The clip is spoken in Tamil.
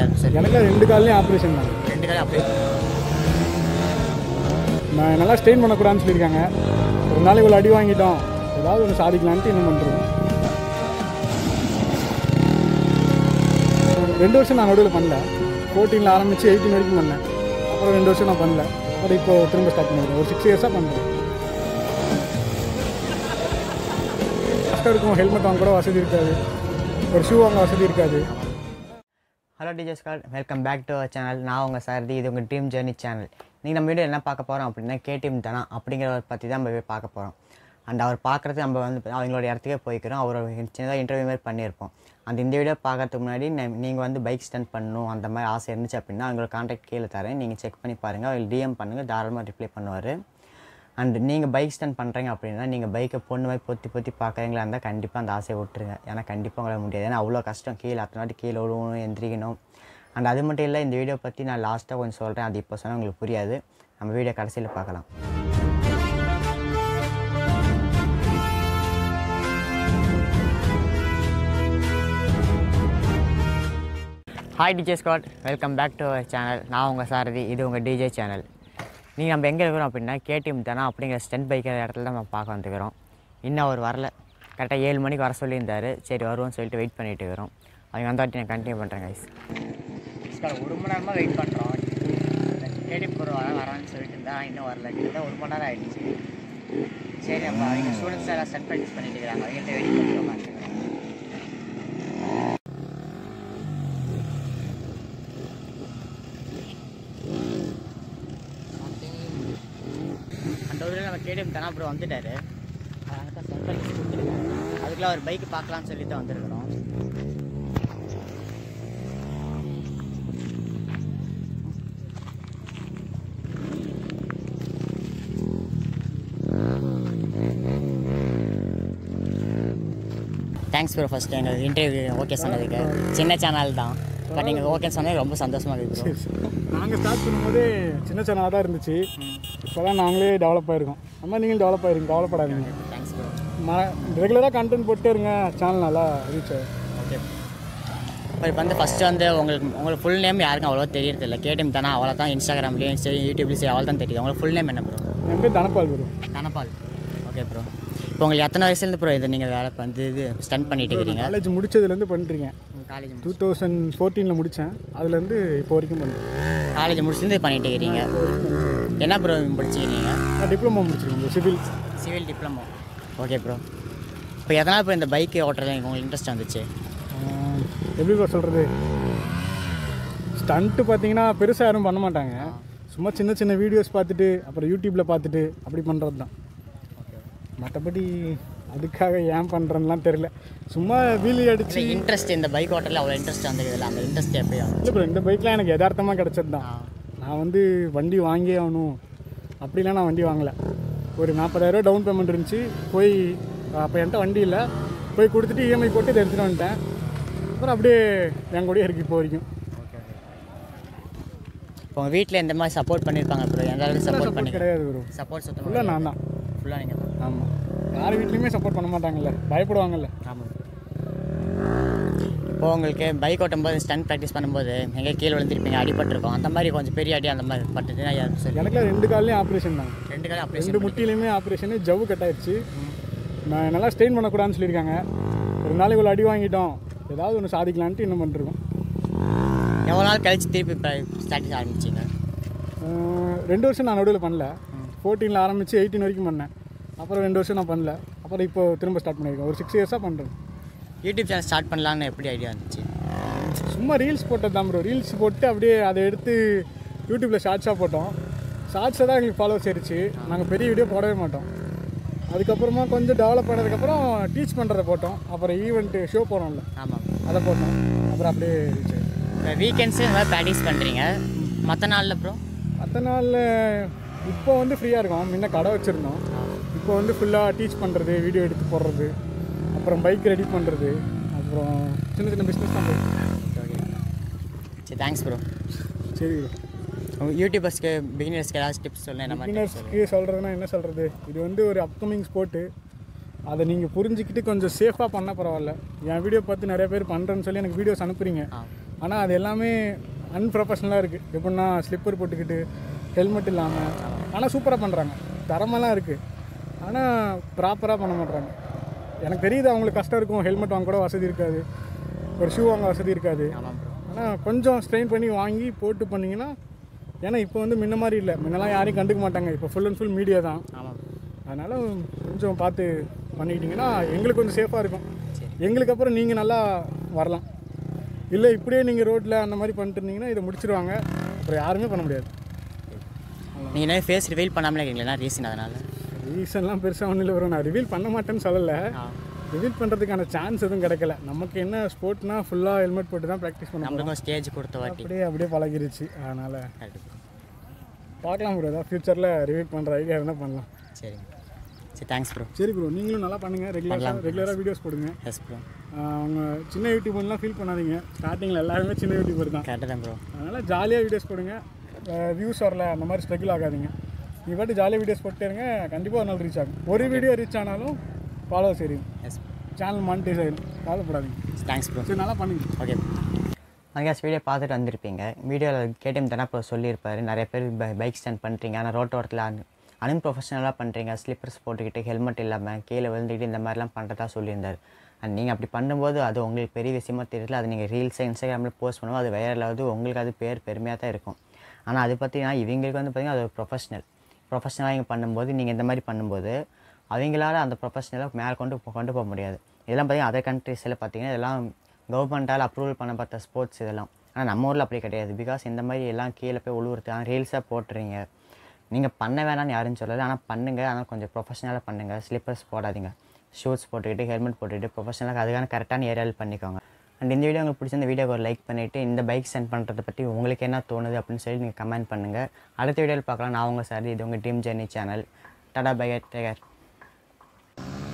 சரி எனக்கு ரெண்டு கால்லையும் ஆப்ரேஷன் தான் ரெண்டு காலையும் அப்படியே நான் நல்லா ஸ்ட்ரெயின் பண்ணக்கூடாதுன்னு சொல்லியிருக்காங்க ஒரு நாளைக்கு இவ்வளோ அடி வாங்கிட்டோம் ஏதாவது ஒன்று சாதிக்கலான்ட்டு இன்னும் பண்ணுறோம் ரெண்டு வருஷம் நான் நடுவில் பண்ணல ஃபோர்டீனில் ஆரம்பித்து எயிட்டீன் வரைக்கும் பண்ணேன் அப்புறம் ரெண்டு வருஷம் நான் பண்ணல அப்புறம் இப்போ திரும்ப ஸ்டார்ட் பண்ணியிருக்கேன் ஒரு சிக்ஸ் இயர்ஸாக பண்ணுறேன் கஷ்டம் இருக்கும் ஹெல்மெட் வாங்க கூட வசதி இருக்காது ஒரு ஷூ வாங்க வசதி இருக்காது ஹலோ டிஜஸ் கால் welcome back to our channel நான் உங்கள் சாரதி இது உங்கள் ட்ரீம் ஜேர்னி சேனல் நீங்கள் நம்ம வீடியோ என்ன பார்க்க போகிறோம் அப்படின்னா கேடிஎம் தானா அப்படிங்கிறவரை பற்றி தான் நம்ம போய் பார்க்க போகிறோம் அண்ட் அவர் பார்க்குறது நம்ம வந்து அவங்களோட இடத்துக்கே போய்க்கிறோம் அவர் சின்னதாக இன்டர்வியூ மாதிரி பண்ணியிருப்போம் அந்த இந்த வீடியோ பார்க்கறதுக்கு முன்னாடி நீங்கள் வந்து பைக் ஸ்டண்ட் பண்ணணும் அந்த மாதிரி ஆசை இருந்துச்சு அப்படின்னா அவங்களோட கான்டாக்ட் கீழே தரேன் நீங்கள் செக் பண்ணி பாருங்கள் அவங்களுக்கு டிஎம் பண்ணுங்கள் தாராளமாக ரிப்ளை பண்ணுவார் அண்ட் நீங்கள் பைக் ஸ்டன் பண்ணுறீங்க அப்படின்னா நீங்கள் பைக்கை பொண்ணு மாதிரி பொத்தி பொத்தி பார்க்குறீங்களா இருந்தால் கண்டிப்பாக அந்த ஆசையை விட்டுருங்க ஏன்னா கண்டிப்பாக உங்களால் முடியாது ஏன்னா அவ்வளோ கஷ்டம் கீழே அத்தனை வாட்டி கீழே விழுவணும் எந்திரிக்கணும் அண்ட் அது மட்டும் இல்லை இந்த வீடியோ பற்றி நான் லாஸ்ட்டாக கொஞ்சம் சொல்கிறேன் அது இப்போ சொன்னால் உங்களுக்கு புரியாது நம்ம வீடியோ கடைசியில் பார்க்கலாம் hi DJ Scott welcome back to our channel நான் உங்கள் சாரதி இது உங்கள் டிஜே சேனல் நீங்கள் நம்ம எங்கே இருக்கிறோம் அப்படின்னா கேடிஎம் தானே அப்படிங்கிற ஸ்டென்ட் பைக்கிற இடத்துல தான் நம்ம பார்க்க வந்துக்கிறோம் இன்னும் அவர் வரல கரெக்டாக ஏழு மணிக்கு வர சொல்லியிருந்தார் சரி வருவோம்னு சொல்லிட்டு வெயிட் பண்ணிட்டு இருக்கிறோம் அவங்க வந்தாட்டி நான் கண்டினியூ பண்ணுறேன் கைஸ் ஒரு மணி நேரமாக வெயிட் பண்ணுறோம் கேடிஎம் கூட வர வரான்னு சொல்லிட்டு இருந்தா இன்னும் வரல கிட்டத்தட்ட ஒரு மணி நேரம் ஆயிடுச்சு சரி நம்ம அவங்க ஸ்டூடெண்ட்ஸ் எல்லாம் ஸ்டென்ட் ப்ராக்டிஸ் பண்ணிட்டு இருக்கிறாங்க அவங்கள்ட்ட வெயிட் பண்ணி உட்காந்துக்கிறோம் அந்த ஊரில் நம்ம கேடிஎம் தானே அப்புறம் வந்துட்டாரு அதனால தான் சென்ட்ரல் கொடுத்துருக்கோம் அதுக்குள்ள அவர் பைக் பார்க்கலாம்னு சொல்லி தான் வந்திருக்கிறோம் தேங்க்ஸ் ப்ரோ ஃபஸ்ட் எங்கள் இன்டர்வியூ ஓகே சொன்னதுக்கு சின்ன சேனல் தான் பட் நீங்கள் ஓகே சொன்னது ரொம்ப சந்தோஷமாக இருக்குது ப்ரோ நாங்கள் ஸ்டார்ட் பண்ணும்போது சின்ன சேனலாக தான் இருந்துச்சு இப்போ தான் நாங்களே டெவலப் ஆகிருக்கோம் நம்ம நீங்களும் டெவலப் ஆகிருங்க கவலைப்படாதீங்க தேங்க்ஸ் ப்ரோ ம ரெகுலராக கண்டென்ட் போட்டே இருங்க சேனல் நல்லா ரீச் ஆகும் ஓகே இப்போ வந்து ஃபஸ்ட்டு வந்து உங்களுக்கு உங்களுக்கு ஃபுல் நேம் யாருக்கும் அவ்வளோ தெரியறதில்ல கேடிஎம் தானே அவ்வளோ தான் இன்ஸ்டாகிராம்லேயும் சரி யூடியூப்லேயும் சரி அவ்வளோ தான் தெரியுது உங்களுக்கு ஃபுல் நேம் என்ன ப்ரோ என் பேர் தனபால் வரும் தனபால் ஓகே ப்ரோ இப்போ உங்களுக்கு எத்தனை வயசுலேருந்து ப்ரோ இதை நீங்கள் வேலை வந்து இது ஸ்டன் பண்ணிட்டு இருக்கிறீங்க காலேஜ் முடிச்சதுலேருந்து பண்ணிட்டுருக்கேன் காலேஜ் டூ தௌசண்ட் ஃபோர்டீனில் முடித்தேன் அதுலேருந்து இப்போ வரைக்கும் பண்ணுறேன் காலேஜ் முடிச்சுருந்து பண்ணிட்டு இருக்கிறீங்க என்ன ப்ரோ படிச்சிருக்கீங்க நான் டிப்ளமோ முடிச்சிருக்கேன் civil civil diploma okay bro இப்போ எதனால் இப்போ இந்த பைக் ஓட்டுறது உங்களுக்கு இன்ட்ரெஸ்ட் வந்துச்சு எப்படி ப்ரோ சொல்கிறது ஸ்டண்ட்டு பார்த்தீங்கன்னா பெருசாக யாரும் பண்ண மாட்டாங்க சும்மா சின்ன சின்ன வீடியோஸ் பார்த்துட்டு அப்புறம் யூடியூப்பில் பார்த்துட்டு அப்படி பண்ணுறது தான் மற்றபடி அதுக்காக ஏன் பண்ணுறேன்லாம் தெரில சும்மா வீலி அடிச்சு இன்ட்ரெஸ்ட் இந்த பைக் ஓட்டரில் அவ்வளோ இன்ட்ரெஸ்ட் வந்தது அந்த இன்ட்ரெஸ்ட் எப்போ இல்லை ப்ரோ இந்த பைக்லாம் எனக்கு யதார்த்தமாக கிடச்சது தான் நான் வந்து வண்டி வாங்கியே ஆகணும் அப்படிலாம் நான் வண்டி வாங்கலை ஒரு நாற்பதாயிரரூவா டவுன் பேமெண்ட் இருந்துச்சு போய் அப்போ என்கிட்ட வண்டி இல்லை போய் கொடுத்துட்டு இஎம்ஐ போட்டு இதை எடுத்துகிட்டு வந்துட்டேன் அப்புறம் அப்படியே என் கூடயே இருக்குது இப்போ வரைக்கும் இப்போ உங்கள் வீட்டில் எந்த மாதிரி சப்போர்ட் பண்ணியிருப்பாங்க ப்ரோ எந்த அளவுக்கு சப்போர்ட் பண்ணி கிடையாது ப்ரோ சப்போர்ட் சுத்தமாக ஃபுல்லாக நான் தான் ஃபுல்லாக நீங்கள் ஆமாம் யார் வீட்லேயுமே சப்போர்ட் பண்ண மாட்டாங்கல்ல பயப்படுவாங்கல்ல ஆமாம் இப்போ உங்களுக்கு பைக் ஓட்டும்போது ஸ்டன் ப்ராக்டிஸ் பண்ணும்போது எங்கே கீழே விழுந்திருப்பீங்க அடிபட்டிருக்கோம் அந்த மாதிரி கொஞ்சம் பெரிய அடி அந்த மாதிரி பட்டுச்சுன்னா யாரும் சரி எனக்குலாம் ரெண்டு கால்லையும் ஆப்ரேஷன் தான் ரெண்டு காலம் அப்படியே ரெண்டு முட்டிலையுமே ஆப்ரேஷனு ஜவ்வு கட் ஆயிடுச்சு நான் நல்லா ஸ்ட்ரெயின் பண்ணக்கூடாதுன்னு சொல்லியிருக்காங்க ஒரு நாளைக்கு இவ்வளோ அடி வாங்கிட்டோம் ஏதாவது ஒன்று சாதிக்கலான்ட்டு இன்னும் பண்ணிருக்கோம் எவ்வளோ நாள் கழிச்சு திருப்பி ஸ்டார்டிங் ஆரம்பிச்சிங்க அஹ் ரெண்டு வருஷம் நான் நடுவில் பண்ணல ஃபோர்டீனில் ஆரம்பித்து எயிட்டீன் வரைக்கும் பண்ணேன் அப்புறம் ரெண்டு வருஷம் நான் பண்ணல அப்புறம் இப்போ திரும்ப ஸ்டார்ட் பண்ணியிருக்கேன் ஒரு சிக்ஸ் இயர்ஸாக பண்ணுறேன் யூடியூப் சேனல் ஸ்டார்ட் பண்ணலான்னு எப்படி ஐடியா இருந்துச்சு சும்மா ரீல்ஸ் போட்டது தான் ப்ரோ ரீல்ஸ் போட்டு அப்படியே அதை எடுத்து யூடியூப்பில் ஷார்ட்ஸாக போட்டோம் ஷார்ட்ஸை தான் எங்களுக்கு ஃபாலோவர்ஸ் ஆயிடுச்சு நாங்கள் பெரிய வீடியோ போடவே மாட்டோம் அதுக்கப்புறமா கொஞ்சம் டெவலப் ஆனதுக்கப்புறம் டீச் பண்ணுறதை போட்டோம் அப்புறம் ஈவெண்ட்டு ஷோ போனோம்ல ஆமாம் அதை போட்டோம் அப்புறம் அப்படியே ரீச் ஆயிடுச்சு இப்போ வீக்கெண்ட்ஸு இந்த மாதிரி ப்ராக்டிஸ் பண்ணுறீங்க மற்ற நாளில் ப்ரோ மற்ற நாளில் இப்போ வந்து ஃப்ரீயாக இருக்கும் முன்ன கடை வச்சுருந்தோம் இப்போ வந்து ஃபுல்லாக டீச் பண்ணுறது வீடியோ எடுத்து போடுறது அப்புறம் பைக் ரெடி பண்ணுறது அப்புறம் சின்ன சின்ன பிஸ்னஸ் தான் போயிருக்கு ஓகே சரி தேங்க்ஸ் ப்ரோ சரி யூடியூபர்ஸ்க்கு பிகினர்ஸ்க்கு ஏதாவது டிப்ஸ் சொல்லுங்கள் என்ன மாதிரி tips சொல்லுங்க. பிகினர்ஸ்க்கு சொல்கிறதுனா என்ன சொல்கிறது இது வந்து ஒரு அப்கமிங் ஸ்போர்ட்டு அதை நீங்கள் புரிஞ்சுக்கிட்டு கொஞ்சம் சேஃபாக பண்ணால் பரவாயில்ல என் வீடியோ பார்த்து நிறைய பேர் பண்ணுறேன்னு சொல்லி எனக்கு வீடியோஸ் அனுப்புறீங்க ஆ ஆனால் அது எல்லாமே அன்ப்ரொஃபஷ்னலாக இருக்குது எப்படின்னா ஸ்லிப்பர் போட்டுக்கிட்டு ஹெல்மெட் இல்லாமல் ஆனால் சூப்பராக பண்ணுறாங்க தரமெல்லாம் இருக்குது ஆனால் ப்ராப்பராக பண்ண மாட்றாங்க எனக்கு தெரியுது அவங்களுக்கு கஷ்டம் இருக்கும் ஹெல்மெட் வாங்க கூட வசதி இருக்காது ஒரு ஷூ வாங்க வசதி இருக்காது ஆமாம் ப்ரோ ஆனால் கொஞ்சம் ஸ்ட்ரெயின் பண்ணி வாங்கி போட்டு பண்ணிங்கன்னா ஏன்னா இப்போ வந்து முன்ன மாதிரி இல்லை முன்னெல்லாம் யாரையும் கண்டுக்க மாட்டாங்க இப்போ ஃபுல் அண்ட் ஃபுல் மீடியா தான் ஆமாம் ப்ரோ அதனால் கொஞ்சம் பார்த்து பண்ணிக்கிட்டிங்கன்னா எங்களுக்கு கொஞ்சம் சேஃபாக இருக்கும் எங்களுக்கு அப்புறம் நீங்கள் நல்லா வரலாம் இல்லை இப்படியே நீங்கள் ரோட்டில் அந்த மாதிரி பண்ணிட்டு இருந்தீங்கன்னா இதை முடிச்சிருவாங்க அப்புறம் யாருமே பண்ண முடியாது நீங்கள் என்ன ஃபேஸ் ரிவீல் பண்ணாமலே இருக்கீங்களா ரீசன் அதனால் ரீசன்லாம் பெருசாக ஒன்றும் இல்லை வரும் நான் ரிவீல் பண்ண மாட்டேன்னு சொல்லலை ஆ ரிவீல் பண்ணுறதுக்கான சான்ஸ் எதுவும் கிடைக்கல நமக்கு என்ன ஸ்போர்ட்னா ஃபுல்லாக ஹெல்மெட் போட்டு தான் ப்ராக்டிஸ் பண்ண நம்மளுக்கும் ஸ்டேஜ் கொடுத்த வாட்டி அப்படியே அப்படியே பழகிருச்சு அதனால் கரெக்ட் ப்ரோ பார்க்கலாம் ப்ரோ ஏதாவது ஃப்யூச்சரில் ரிவீல் பண்ணுற ஐடியா இருந்தால் பண்ணலாம் சரிங்க சரி தேங்க்ஸ் ப்ரோ சரி ப்ரோ நீங்களும் நல்லா பண்ணுங்கள் ரெகுலராக ரெகுலராக வீடியோஸ் போடுங்க எஸ் ப்ரோ ஆஹ் அவங்க சின்ன யூடியூப்லாம் ஃபீல் பண்ணாதீங்க ஸ்டார்டிங்கில் எல்லாருமே சின்ன யூடியூபர் தான் கரெக்டாக தான் ப்ரோ அதனால் ஜாலியாக வீடியோஸ் போடுங்க வியூஸ் வரல அந்த மாதிரி ஸ்ட்ரகிள் ஆகாதீங்க நீ பாட்டு ஜாலியாக வீடியோஸ் போட்டே இருங்க கண்டிப்பாக ஒரு நாள் ரீச் ஆகும் ஒரு வீடியோ ரீச் ஆனாலும் ஃபாலோ சரியும் எஸ் சேனல் மானிட்டைஸ் ஆகிடும் கவலைப்படாதீங்க தேங்க்ஸ் ப்ரோ சரி நல்லா பண்ணுங்க ஓகே அங்கேயாஸ் வீடியோ பார்த்துட்டு வந்திருப்பீங்க வீடியோவில் கேடிஎம் தானே இப்போ சொல்லியிருப்பாரு நிறைய பேர் பைக் ஸ்டாண்ட் பண்ணுறீங்க ஆனால் ரோட்டோரத்தில் அன் அன்ப்ரொஃபஷனலாக பண்ணுறீங்க ஸ்லிப்பர்ஸ் போட்டுக்கிட்டு ஹெல்மெட் இல்லாமல் கீழே விழுந்துக்கிட்டு இந்த மாதிரிலாம் பண்ணுறதா சொல்லியிருந்தார் அண்ட் நீங்கள் அப்படி பண்ணும்போது அது உங்களுக்கு பெரிய விஷயமா தெரியல அது நீங்கள் ரீல்ஸை இன்ஸ்டாகிராமில் போஸ்ட் பண்ணும்போது அது வைரலாவது உங்களுக்கு அது பேர் பெருமையாக தான் இருக்கும் ஆனால் அது பார்த்தீங்கன்னா இவங்களுக்கு வந்து பார்த்தீங்கன்னா அது ஒரு ப்ரொஃபஷனல் ப்ரொஃபஷனலாக இங்கே பண்ணும்போது நீங்கள் இந்த மாதிரி பண்ணும்போது அவங்களால அந்த ப்ரொஃபஷனலாக மேலே கொண்டு போ- கொண்டு போக முடியாது இதெல்லாம் பார்த்தீங்கன்னா அதர் கண்ட்ரீஸில் பார்த்தீங்கன்னா இதெல்லாம் கவர்மெண்ட்டால் அப்ரூவல் பண்ணப்பட்ட ஸ்போர்ட்ஸ் இதெல்லாம் ஆனால் நம்ம ஊரில் அப்படி கிடையாது பிகாஸ் இந்த மாதிரி எல்லாம் கீழே போய் உழுவுறது ரீல்ஸாக போட்டுறீங்க நீங்கள் பண்ண வேணாம்னு யாரும் சொல்லலை ஆனால் பண்ணுங்கள் ஆனால் கொஞ்சம் ப்ரொஃபஷனலாக பண்ணுங்கள் ஸ்லிப்பர்ஸ் போடாதீங்க ஷூஸ் போட்டுக்கிட்டு ஹெல்மெட் போட்டுக்கிட்டு ப்ரொஃபஷனலாக அதுக்கான கரெக்டான ஏரியாவில் பண்ணிக்கோங்க அண்ட் இந்த வீடியோ உங்களுக்கு பிடிச்சிருந்த வீடியோக்கு ஒரு லைக் பண்ணிவிட்டு இந்த பைக் சென்ட் பண்ணுறதை பற்றி உங்களுக்கு என்ன தோணுது அப்படின்னு சொல்லி நீங்கள் கமெண்ட் பண்ணுங்கள் அடுத்த வீடியோவில் பார்க்கலாம் நான் உங்கள் சார் இது உங்கள் team journey channel tata bye Daguerre